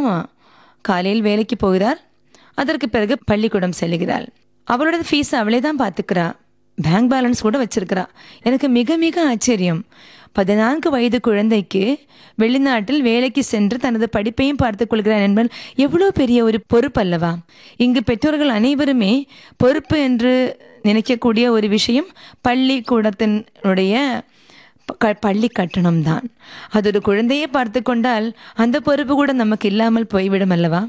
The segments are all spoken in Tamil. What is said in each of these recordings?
அம்மா காலையில் வேலைக்கு போகிறார் அதற்கு பிறகு பள்ளிக்கூடம் செல்கிறாள் அவளோட ஃபீஸ் அவளே தான் பார்த்துக்கிறா பேங்க் பேலன்ஸ் கூட வச்சிருக்கிறா எனக்கு மிக மிக ஆச்சரியம் பதினான்கு வயது குழந்தைக்கு வெளிநாட்டில் வேலைக்கு சென்று தனது படிப்பையும் பார்த்துக் கொள்கிறான் என்பன் எவ்வளோ பெரிய ஒரு பொறுப்பு அல்லவா இங்கு பெற்றோர்கள் அனைவருமே பொறுப்பு என்று நினைக்கக்கூடிய ஒரு விஷயம் பள்ளிக்கூடத்தினுடைய க- பள்ளி கட்டணம் தான் அது ஒரு குழந்தையை பார்த்து கொண்டால் அந்த பொறுப்பு கூட நமக்கு இல்லாமல் போய்விடும் அல்லவா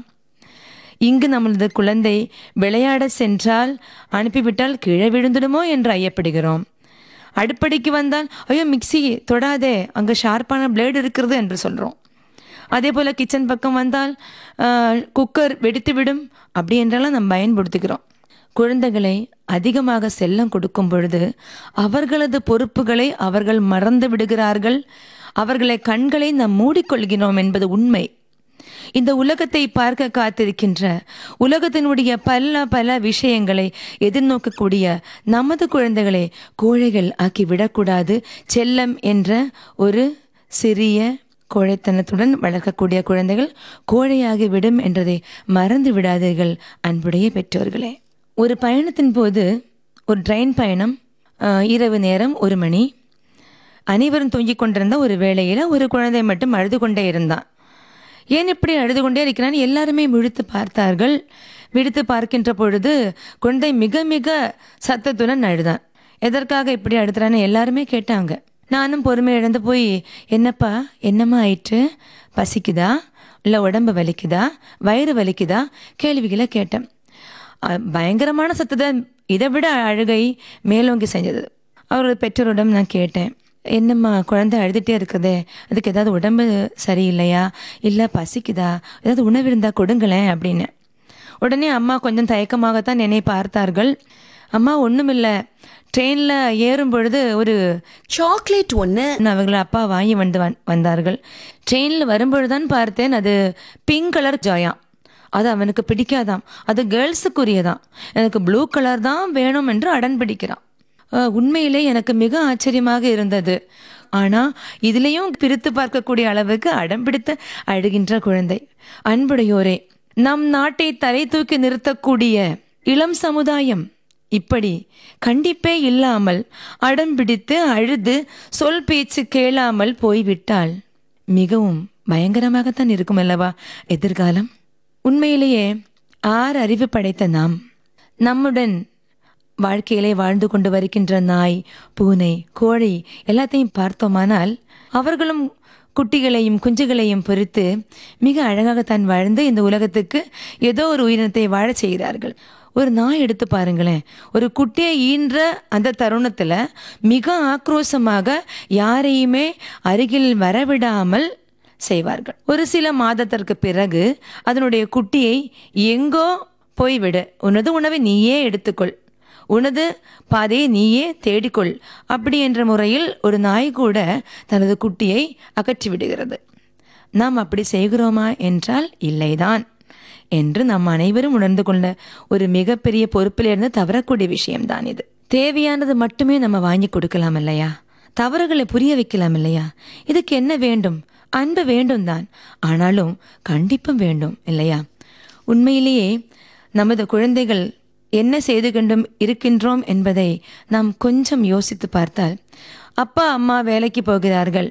இங்கு நம்மளது குழந்தை விளையாட சென்றால் அனுப்பிவிட்டால் கீழே விழுந்துடுமோ என்று ஐயப்படுகிறோம் அடுப்படிக்கு வந்தால் ஐயோ மிக்ஸி தொடாதே அங்கே ஷார்ப்பான பிளேடு இருக்கிறது என்று சொல்கிறோம் அதே போல் கிச்சன் பக்கம் வந்தால் ஆஹ், குக்கர் வெடித்து விடும் அப்படி என்றெல்லாம் நம்ம பயன்படுத்திக்கிறோம் குழந்தைகளை அதிகமாக செல்லம் கொடுக்கும் பொழுது அவர்களது பொறுப்புகளை அவர்கள் மறந்து விடுகிறார்கள் அவர்களை கண்களை நாம் மூடிக்கொள்கிறோம் என்பது உண்மை இந்த உலகத்தை பார்க்க காத்திருக்கின்ற உலகத்தினுடைய பல பல விஷயங்களை எதிர்நோக்கக்கூடிய நமது குழந்தைகளை கோழைகள் ஆக்கி விடக்கூடாது செல்லம் என்ற ஒரு சிறிய கோழைத்தனத்துடன் வளர்க்கக்கூடிய குழந்தைகள் கோழையாகி விடும் என்றதை மறந்து விடாதீர்கள் அன்புடைய பெற்றோர்களே ஒரு பயணத்தின் போது ஒரு ட்ரெயின் பயணம் ஆஹ், இரவு நேரம் ஒரு மணி அனைவரும் தூங்கிக் கொண்டிருந்த ஒரு வேளையில் ஒரு குழந்தை மட்டும் அழுது கொண்டே இருந்தான் ஏன் இப்படி அழுது கொண்டே இருக்கிறான் எல்லாருமே விழித்து பார்த்தார்கள் விழித்து பார்க்கின்ற பொழுது குழந்தை மிக மிக சத்தத்துடன் அழுதான் எதற்காக இப்படி அழுதுறான்னு எல்லாருமே கேட்டாங்க நானும் பொறுமை இழந்து போய் என்னப்பா என்னம்மா ஆயிற்று பசிக்குதா இல்லை உடம்பு வலிக்குதா வயிறு வலிக்குதா கேள்விகளை கேட்டேன் அ- பயங்கரமான சத்தத்தை இதை விட அழுகை மேலோங்கி செஞ்சது அவரோட பெற்றோரிடம் நான் கேட்டேன் என்னம்மா குழந்தை அழுதுகிட்டே இருக்குதே அதுக்கு ஏதாவது உடம்பு சரியில்லையா இல்லை பசிக்குதா ஏதாவது உணவு இருந்தால் கொடுங்களேன் அப்படின்னு உடனே அம்மா கொஞ்சம் தயக்கமாகத்தான் என்னை பார்த்தார்கள் அம்மா ஒன்றுமில்லை ட்ரெயினில் ஏறும் பொழுது ஒரு சாக்லேட் ஒன்று அவர்கள் அப்பா வாங்கி வந்து வந்- வந்தார்கள் ட்ரெயினில் வரும்பொழுதுதான் பார்த்தேன் அது பிங்க் கலர் ஜாயா அது அவனுக்கு பிடிக்காதாம் அது கேர்ள்ஸுக்குரியதான் எனக்கு ப்ளூ கலர் தான் வேணும் என்று அடன் பிடிக்கிறான் அஹ், உண்மையிலே எனக்கு மிக ஆச்சரியமாக இருந்தது ஆனால் இதுலேயும் பிரித்து பார்க்கக்கூடிய அளவுக்கு அடம் பிடித்து அழுகின்ற குழந்தை அன்புடையோரே நம் நாட்டை தலை தூக்கி நிறுத்தக்கூடிய இளம் சமுதாயம் இப்படி கண்டிப்பே இல்லாமல் அடம் பிடித்து அழுது சொல் பேச்சு கேளாமல் போய்விட்டால் மிகவும் பயங்கரமாகத்தான் இருக்கும் அல்லவா எதிர்காலம் உண்மையிலேயே ஆறு அறிவு படைத்த நாம் நம்முடன் வாழ்க்கையிலே வாழ்ந்து கொண்டு வருகின்ற நாய் பூனை கோழி எல்லாத்தையும் பார்த்தோமானால் அவர்களும் குட்டிகளையும் குஞ்சுகளையும் பொறுத்து மிக அழகாகத்தான் வாழ்ந்து இந்த உலகத்துக்கு ஏதோ ஒரு உயிரினத்தை வாழச் செய்கிறார்கள் ஒரு நாய் எடுத்து பாருங்களேன் ஒரு குட்டியை ஈன்ற அந்த தருணத்தில் மிக ஆக்ரோஷமாக யாரையுமே அருகில் வரவிடாமல் செய்வார்கள் ஒரு சில மாதத்திற்கு பிறகு அதனுடைய குட்டியை எங்கோ போய்விடு உனது உணவை நீயே எடுத்துக்கொள் உனது பாதையை நீயே தேடிக்கொள் அப்படி என்ற முறையில் ஒரு நாய் கூட தனது குட்டியை அகற்றி விடுகிறது நாம் அப்படி செய்கிறோமா என்றால் இல்லைதான் என்று நாம் அனைவரும் உணர்ந்து கொண்ட ஒரு மிகப்பெரிய பொறுப்பிலிருந்து தவறக்கூடிய விஷயம்தான் இது தேவையானது மட்டுமே நம்ம வாங்கி கொடுக்கலாம் இல்லையா தவறுகளை புரிய வைக்கலாம் இல்லையா இதுக்கு என்ன வேண்டும் அன்பு வேண்டும் தான் ஆனாலும் கண்டிப்பும் வேண்டும் இல்லையா உண்மையிலேயே நமது குழந்தைகள் என்ன செய்து கொண்டும் இருக்கின்றோம் என்பதை நாம் கொஞ்சம் யோசித்து பார்த்தால் அப்பா அம்மா வேலைக்கு போகிறார்கள்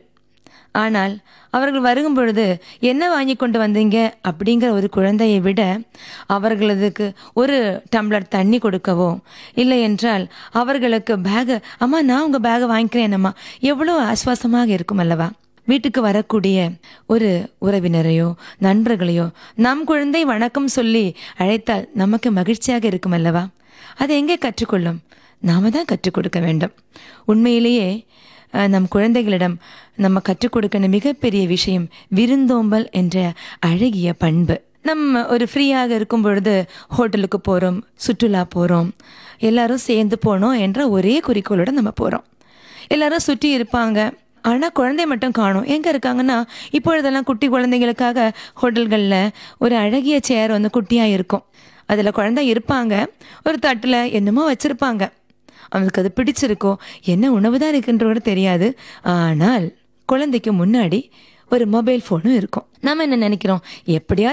ஆனால் அவர்கள் வருகும் பொழுது என்ன வாங்கி கொண்டு வந்தீங்க அப்படிங்கிற ஒரு குழந்தையை விட அவர்களதுக்கு ஒரு டம்ளர் தண்ணி கொடுக்கவோ இல்லை என்றால் அவர்களுக்கு பேகு அம்மா நான் உங்கள் பேகை வாங்கிக்கிறேன் அம்மா எவ்வளோ ஆஸ்வாசமாக இருக்கும் அல்லவா வீட்டுக்கு வரக்கூடிய ஒரு உறவினரையோ நண்பர்களையோ நம் குழந்தை வணக்கம் சொல்லி அழைத்தால் நமக்கு மகிழ்ச்சியாக இருக்கும் அல்லவா அதை எங்கே கற்றுக்கொள்ளும் நாம தான் கற்றுக் கொடுக்க வேண்டும் உண்மையிலேயே அஹ், நம் குழந்தைகளிடம் நம்ம கற்றுக் கொடுக்கிற மிகப்பெரிய விஷயம் விருந்தோம்பல் என்ற அழகிய பண்பு நம்ம ஒரு ஃப்ரீயாக இருக்கும் பொழுது ஹோட்டலுக்கு போகிறோம் சுற்றுலா போகிறோம் எல்லாரும் சேர்ந்து போனோம் என்ற ஒரே குறிக்கோளோட நம்ம போகிறோம் எல்லாரும் சுற்றி இருப்பாங்க ஆனால் குழந்தை மட்டும் காணும் எங்கே இருக்காங்கன்னா இப்பொழுதெல்லாம் குட்டி குழந்தைங்களுக்காக ஹோட்டல்களில் ஒரு அழகிய சேர் வந்து குட்டியாக இருக்கும் அதில் குழந்தை இருப்பாங்க ஒரு தட்டில் என்னமோ வச்சுருப்பாங்க அவனுக்கு அது பிடிச்சிருக்கோ என்ன உணவு தான் இருக்குன்ற தெரியாது ஆனால் குழந்தைக்கு முன்னாடி ஒரு மொபைல் ஃபோனும் இருக்கும் நம்ம என்ன நினைக்கிறோம் எப்படியாவது